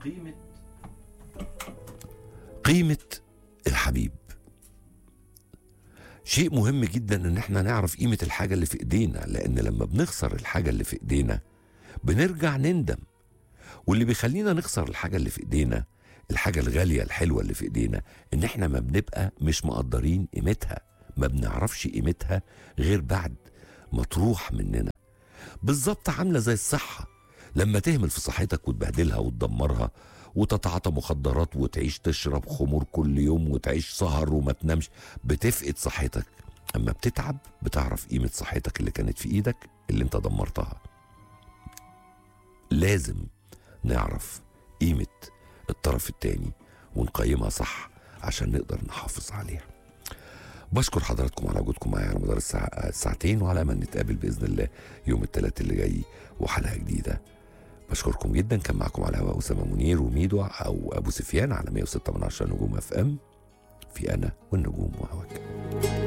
قيمة قيمة الحبيب شيء مهم جدا ان احنا نعرف قيمة الحاجة اللي في ايدينا لان لما بنخسر الحاجة اللي في ايدينا بنرجع نندم واللي بيخلينا نخسر الحاجة اللي في ايدينا الحاجة الغالية الحلوة اللي في ايدينا ان احنا ما بنبقى مش مقدرين قيمتها ما بنعرفش قيمتها غير بعد ما تروح مننا بالظبط عاملة زي الصحة لما تهمل في صحتك وتبهدلها وتدمرها وتتعاطى مخدرات وتعيش تشرب خمور كل يوم وتعيش سهر وما تنامش بتفقد صحتك اما بتتعب بتعرف قيمة صحتك اللي كانت في ايدك اللي انت دمرتها لازم نعرف قيمة الطرف التاني ونقيمها صح عشان نقدر نحافظ عليها بشكر حضراتكم على وجودكم معايا على مدار الساعة الساعتين وعلى امل نتقابل باذن الله يوم الثلاث اللي جاي وحلقه جديده بشكركم جدا كان معكم على الهواء اسامه منير وميدو او ابو سفيان على 106 من 10 نجوم اف ام في انا والنجوم وهواك